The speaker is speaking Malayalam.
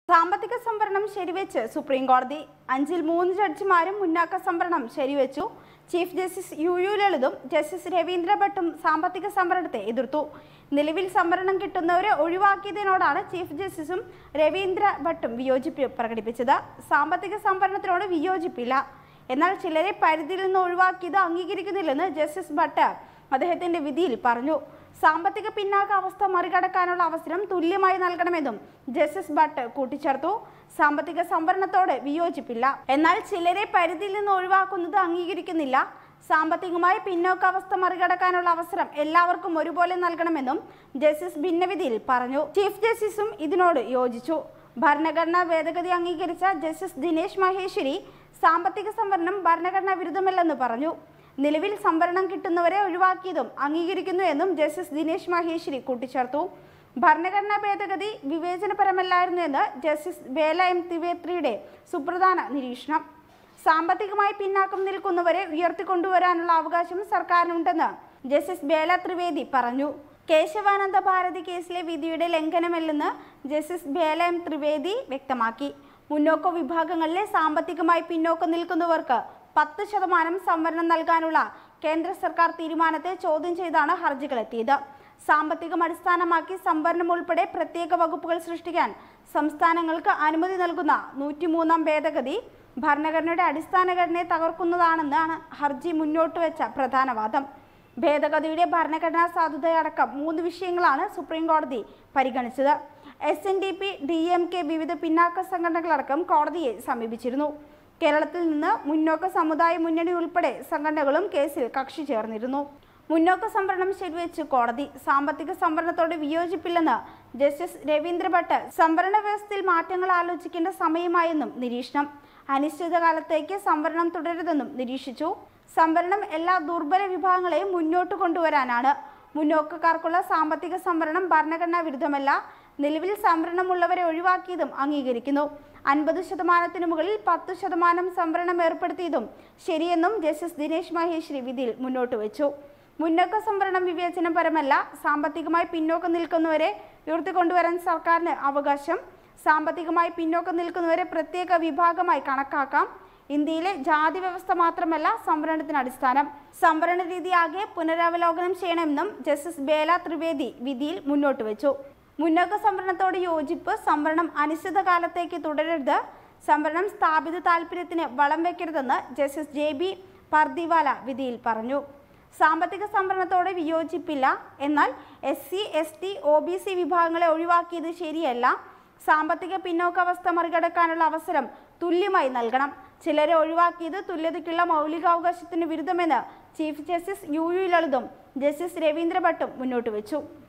സാമ്പത്തിക സംവരണം ശരിവെച്ച് സുപ്രീം കോടതി അഞ്ചിൽ മൂന്ന് ജഡ്ജിമാരും മുന്നാക്ക സംവരണം ശരിവെച്ചു ചീഫ് ജസ്റ്റിസ് യു യു ലളിതും ജസ്റ്റിസ് രവീന്ദ്ര ഭട്ടും സാമ്പത്തിക സംവരണത്തെ എതിർത്തു നിലവിൽ സംവരണം കിട്ടുന്നവരെ ഒഴിവാക്കിയതിനോടാണ് ചീഫ് ജസ്റ്റിസും രവീന്ദ്ര ഭട്ടും വിയോജിപ്പ് പ്രകടിപ്പിച്ചത് സാമ്പത്തിക സംവരണത്തിനോട് വിയോജിപ്പില്ല എന്നാൽ ചിലരെ പരിധിയിൽ നിന്ന് ഒഴിവാക്കിയത് അംഗീകരിക്കുന്നില്ലെന്ന് ജസ്റ്റിസ് ഭട്ട് അദ്ദേഹത്തിന്റെ വിധിയിൽ പറഞ്ഞു സാമ്പത്തിക പിന്നാക്കാവസ്ഥ മറികടക്കാനുള്ള അവസരം തുല്യമായി നൽകണമെന്നും ജസ്റ്റിസ് ഭട്ട് കൂട്ടിച്ചേർത്തു സാമ്പത്തിക സംവരണത്തോട് വിയോജിപ്പില്ല എന്നാൽ ചിലരെ പരിധിയിൽ നിന്ന് ഒഴിവാക്കുന്നത് അംഗീകരിക്കുന്നില്ല സാമ്പത്തികമായി പിന്നോക്കാവസ്ഥ മറികടക്കാനുള്ള അവസരം എല്ലാവർക്കും ഒരുപോലെ നൽകണമെന്നും ജസ്റ്റിസ് ഭിന്നവിധിയിൽ പറഞ്ഞു ചീഫ് ജസ്റ്റിസും ഇതിനോട് യോജിച്ചു ഭരണഘടനാ ഭേദഗതി അംഗീകരിച്ച ജസ്റ്റിസ് ദിനേശ് മഹേശ്വരി സാമ്പത്തിക സംവരണം ഭരണഘടനാ വിരുദ്ധമല്ലെന്ന് പറഞ്ഞു നിലവിൽ സംവരണം കിട്ടുന്നവരെ ഒഴിവാക്കിയതും അംഗീകരിക്കുന്നു എന്നും ജസ്റ്റിസ് ദിനേശ് മഹേശ്വരി കൂട്ടിച്ചേർത്തു ഭരണഘടനാ ഭേദഗതി വിവേചനപരമല്ലായിരുന്നു എന്ന് ജസ്റ്റിസ് ബേല എം തിവേത്രിയുടെ സുപ്രധാന നിരീക്ഷണം സാമ്പത്തികമായി പിന്നാക്കം നിൽക്കുന്നവരെ ഉയർത്തിക്കൊണ്ടുവരാനുള്ള അവകാശം സർക്കാരിനുണ്ടെന്ന് ജസ്റ്റിസ് ബേല ത്രിവേദി പറഞ്ഞു കേശവാനന്ദ ഭാരതി കേസിലെ വിധിയുടെ ലംഘനമല്ലെന്ന് ജസ്റ്റിസ് ബേല എം ത്രിവേദി വ്യക്തമാക്കി മുന്നോക്ക വിഭാഗങ്ങളിലെ സാമ്പത്തികമായി പിന്നോക്കം നിൽക്കുന്നവർക്ക് പത്ത് ശതമാനം സംവരണം നൽകാനുള്ള കേന്ദ്ര സർക്കാർ തീരുമാനത്തെ ചോദ്യം ചെയ്താണ് ഹർജികളെത്തിയത് സാമ്പത്തികം അടിസ്ഥാനമാക്കി സംവരണം ഉൾപ്പെടെ പ്രത്യേക വകുപ്പുകൾ സൃഷ്ടിക്കാൻ സംസ്ഥാനങ്ങൾക്ക് അനുമതി നൽകുന്ന നൂറ്റിമൂന്നാം ഭേദഗതി ഭരണഘടനയുടെ അടിസ്ഥാന ഘടനയെ തകർക്കുന്നതാണെന്നാണ് ഹർജി മുന്നോട്ട് വെച്ച പ്രധാന വാദം ഭേദഗതിയുടെ ഭരണഘടനാ സാധുതയടക്കം മൂന്ന് വിഷയങ്ങളാണ് സുപ്രീം കോടതി പരിഗണിച്ചത് S N D P D M K വിവിധ പിന്നാക്ക സംഘടനകളടക്കം കോടതിയെ സമീപിച്ചിരുന്നു കേരളത്തിൽ നിന്ന് മുന്നോക്ക സമുദായ മുന്നണി ഉൾപ്പെടെ സംഘടനകളും കേസിൽ കക്ഷി ചേർന്നിരുന്നു മുന്നോക്ക സംവരണം ശരിവെച്ച് കോടതി സാമ്പത്തിക സംവരണത്തോട് വിയോജിപ്പില്ലെന്ന് ജസ്റ്റിസ് രവീന്ദ്ര ഭട്ട് സംവരണ വ്യവസ്ഥയിൽ മാറ്റങ്ങൾ ആലോചിക്കേണ്ട സമയമായെന്നും നിരീക്ഷണം അനിശ്ചിതകാലത്തേക്ക് സംവരണം തുടരുതെന്നും നിരീക്ഷിച്ചു സംവരണം എല്ലാ ദുർബല വിഭാഗങ്ങളെയും മുന്നോട്ട് കൊണ്ടുവരാനാണ് മുന്നോക്കക്കാർക്കുള്ള സാമ്പത്തിക സംവരണം ഭരണഘടനാ വിരുദ്ധമല്ല നിലവിൽ സംവരണമുള്ളവരെ ഒഴിവാക്കിയതും അംഗീകരിക്കുന്നു അൻപത് ശതമാനത്തിനു മുകളിൽ പത്ത് ശതമാനം സംവരണം ഏർപ്പെടുത്തിയതും ശരിയെന്നും ജസ്റ്റിസ് ദിനേശ് മഹേശ്വരി വിധിയിൽ മുന്നോട്ട് വെച്ചു മുന്നോക്ക സംവരണം വിവേചനപരമല്ല സാമ്പത്തികമായി പിന്നോക്കം നിൽക്കുന്നവരെ ഉയർത്തിക്കൊണ്ടുവരാൻ സർക്കാരിന് അവകാശം സാമ്പത്തികമായി പിന്നോക്കം നിൽക്കുന്നവരെ പ്രത്യേക വിഭാഗമായി കണക്കാക്കാം ഇന്ത്യയിലെ ജാതി വ്യവസ്ഥ മാത്രമല്ല സംവരണത്തിന് അടിസ്ഥാനം സംവരണ രീതിയാകെ പുനരവലോകനം ചെയ്യണമെന്നും ജസ്റ്റിസ് ബേല ത്രിവേദി വിധിയിൽ മുന്നോട്ട് വെച്ചു മുന്നോക്ക സംവരണത്തോട് യോജിപ്പ് സംവരണം അനിശ്ചിതകാലത്തേക്ക് തുടരരുത് സംവരണം സ്ഥാപിത താല്പര്യത്തിന് വളം വെക്കരുതെന്ന് ജസ്റ്റിസ് ജെ ബി പർദിവാല വിധിയിൽ പറഞ്ഞു സാമ്പത്തിക സംവരണത്തോടെ വിയോജിപ്പില്ല എന്നാൽ S C S T O B C വിഭാഗങ്ങളെ ഒഴിവാക്കിയത് ശരിയല്ല സാമ്പത്തിക പിന്നോക്കാവസ്ഥ മറികടക്കാനുള്ള അവസരം തുല്യമായി നൽകണം ചിലരെ ഒഴിവാക്കിയത് തുല്യതയ്ക്കുള്ള മൗലികാവകാശത്തിന് വിരുദ്ധമെന്ന് ചീഫ് ജസ്റ്റിസ് യു യു ലളിതും ജസ്റ്റിസ് രവീന്ദ്ര ഭട്ടും മുന്നോട്ട് വെച്ചു